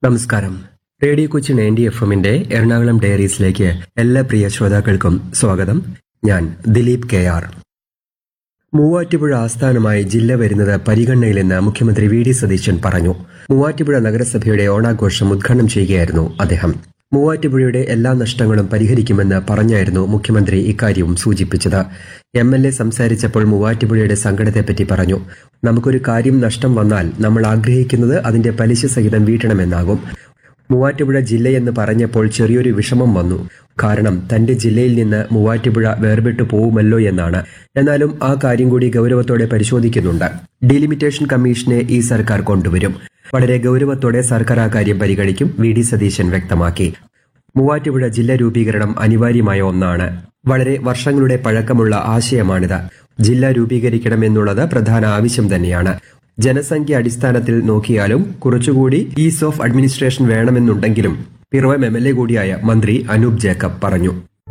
നമസ്കാരം radio Kochi ninety F എമ്മിന്റെ എറണാകുളം ഡയറീസിലേക്ക് എല്ലാ പ്രിയ ശ്രോതാക്കൾക്കും സ്വാഗതം ഞാൻ ദിലീപ് കെ ആർ മൂവാറ്റുപുഴ ആസ്ഥാനമായി ജില്ല വരുന്നത് പരിഗണനയിലെന്ന് മുഖ്യമന്ത്രി വി ഡി സതീശൻ പറഞ്ഞു മൂവാറ്റുപുഴ നഗരസഭയുടെ ഓണാഘോഷം ഉദ്ഘാടനം ചെയ്യുകയായിരുന്നു അദ്ദേഹം മൂവാറ്റുപുഴയുടെ എല്ലാ നഷ്ടങ്ങളും പരിഹരിക്കുമെന്ന് പറഞ്ഞായിരുന്നു മുഖ്യമന്ത്രി ഇക്കാര്യവും സൂചിപ്പിച്ചത് എം എൽ എ സംസാരിച്ചപ്പോൾ മൂവാറ്റുപുഴയുടെ സങ്കടത്തെപ്പറ്റി പറഞ്ഞു നമുക്കൊരു കാര്യം നഷ്ടം വന്നാൽ നമ്മൾ ആഗ്രഹിക്കുന്നത് അതിന്റെ പലിശ സഹിതം വീട്ടണമെന്നാകും മൂവാറ്റുപുഴ ജില്ലയെന്ന് പറഞ്ഞപ്പോൾ ചെറിയൊരു വിഷമം വന്നു കാരണം തന്റെ ജില്ലയിൽ നിന്ന് മൂവാറ്റുപുഴ വേർപെട്ടു പോവുമല്ലോ എന്നാണ് എന്നാലും ആ കാര്യം കൂടി ഗൗരവത്തോടെ പരിശോധിക്കുന്നുണ്ട് ഡീലിമിറ്റേഷൻ കമ്മീഷനെ ഈ സർക്കാർ കൊണ്ടുവരും വളരെ ഗൗരവത്തോടെ സർക്കാർ ആ കാര്യം പരിഗണിക്കും വി ഡി സതീശൻ വ്യക്തമാക്കി മൂവാറ്റുപുഴ ജില്ല രൂപീകരണം അനിവാര്യമായ ഒന്നാണ് വളരെ വർഷങ്ങളുടെ പഴക്കമുള്ള ആശയമാണിത് ജില്ല രൂപീകരിക്കണമെന്നുള്ളത് പ്രധാന ആവശ്യം തന്നെയാണ് ജനസംഖ്യ അടിസ്ഥാനത്തിൽ നോക്കിയാലും കുറച്ചുകൂടി ഈസ് ഓഫ് അഡ്മിനിസ്ട്രേഷൻ വേണമെന്നുണ്ടെങ്കിലും പിറവം എം എൽ എ കൂടിയായ മന്ത്രി അനൂപ് ജേക്കബ് പറഞ്ഞു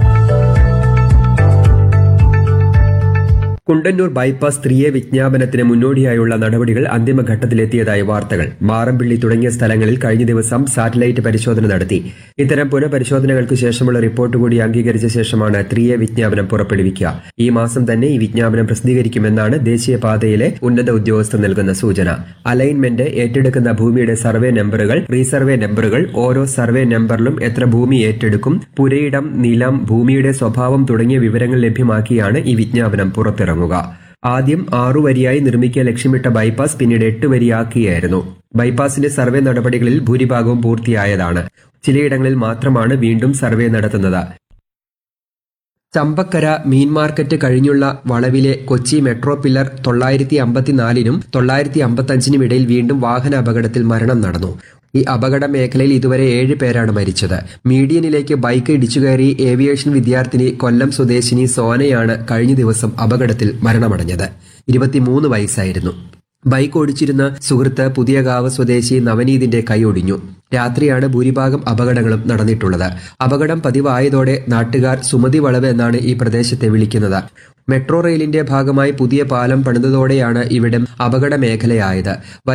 കുണ്ടന്നൂർ ബൈപ്പാസ് സ്ത്രീയെ വിജ്ഞാപനത്തിന് മുന്നോടിയായുള്ള നടപടികൾ അന്തിമഘട്ടത്തിലെത്തിയതായി വാർത്തകൾ മാറമ്പിള്ളി തുടങ്ങിയ സ്ഥലങ്ങളിൽ കഴിഞ്ഞ ദിവസം സാറ്റലൈറ്റ് പരിശോധന നടത്തി ഇത്തരം പുനഃപരിശോധനകൾക്ക് ശേഷമുള്ള റിപ്പോർട്ട് കൂടി അംഗീകരിച്ച ശേഷമാണ് ത്രിയെ വിജ്ഞാപനം പുറപ്പെടുവിക്കുക ഈ മാസം തന്നെ ഈ വിജ്ഞാപനം പ്രസിദ്ധീകരിക്കുമെന്നാണ് ദേശീയപാതയിലെ ഉന്നത ഉദ്യോഗസ്ഥർ നൽകുന്ന സൂചന അലൈൻമെന്റ് ഏറ്റെടുക്കുന്ന ഭൂമിയുടെ സർവേ നമ്പറുകൾ റീസർവേ നമ്പറുകൾ ഓരോ സർവേ നമ്പറിലും എത്ര ഭൂമി ഏറ്റെടുക്കും പുരയിടം നിലം ഭൂമിയുടെ സ്വഭാവം തുടങ്ങിയ വിവരങ്ങൾ ലഭ്യമാക്കിയാണ് ഈ വിജ്ഞാപനം പുറത്തിറങ്ങുക ആദ്യം ആറു വരിയായി നിർമ്മിക്കാൻ ലക്ഷ്യമിട്ട ബൈപ്പാസ് പിന്നീട് എട്ട് വരിയാക്കുകയായിരുന്നു ബൈപ്പാസിന്റെ സർവേ നടപടികളിൽ ഭൂരിഭാഗവും പൂർത്തിയായതാണ് ചിലയിടങ്ങളിൽ മാത്രമാണ് വീണ്ടും സർവേ നടത്തുന്നത് ചമ്പക്കര മീൻ മാർക്കറ്റ് കഴിഞ്ഞുള്ള വളവിലെ കൊച്ചി മെട്രോ പില്ലർ തൊള്ളായിരത്തി അമ്പത്തിനാലിനും തൊള്ളായിരത്തി അമ്പത്തഞ്ചിനും ഇടയിൽ വീണ്ടും വാഹന അപകടത്തിൽ മരണം നടന്നു ഈ അപകട മേഖലയിൽ ഇതുവരെ ഏഴ് പേരാണ് മരിച്ചത് മീഡിയനിലേക്ക് ബൈക്ക് ഇടിച്ചുകയറി ഏവിയേഷൻ വിദ്യാർത്ഥിനി കൊല്ലം സ്വദേശിനി സോനയാണ് കഴിഞ്ഞ ദിവസം അപകടത്തിൽ മരണമടഞ്ഞത് ഇരുപത്തിമൂന്ന് വയസ്സായിരുന്നു ബൈക്ക് ഓടിച്ചിരുന്ന സുഹൃത്ത് പുതിയകാവ് സ്വദേശി നവനീതിന്റെ കൈയൊടിഞ്ഞു രാത്രിയാണ് ഭൂരിഭാഗം അപകടങ്ങളും നടന്നിട്ടുള്ളത് അപകടം പതിവായതോടെ നാട്ടുകാർ സുമതി വളവ് എന്നാണ് ഈ പ്രദേശത്തെ വിളിക്കുന്നത് മെട്രോ റെയിലിന്റെ ഭാഗമായി പുതിയ പാലം പണിതതോടെയാണ് ഇവിടം അപകട മേഖലയായത്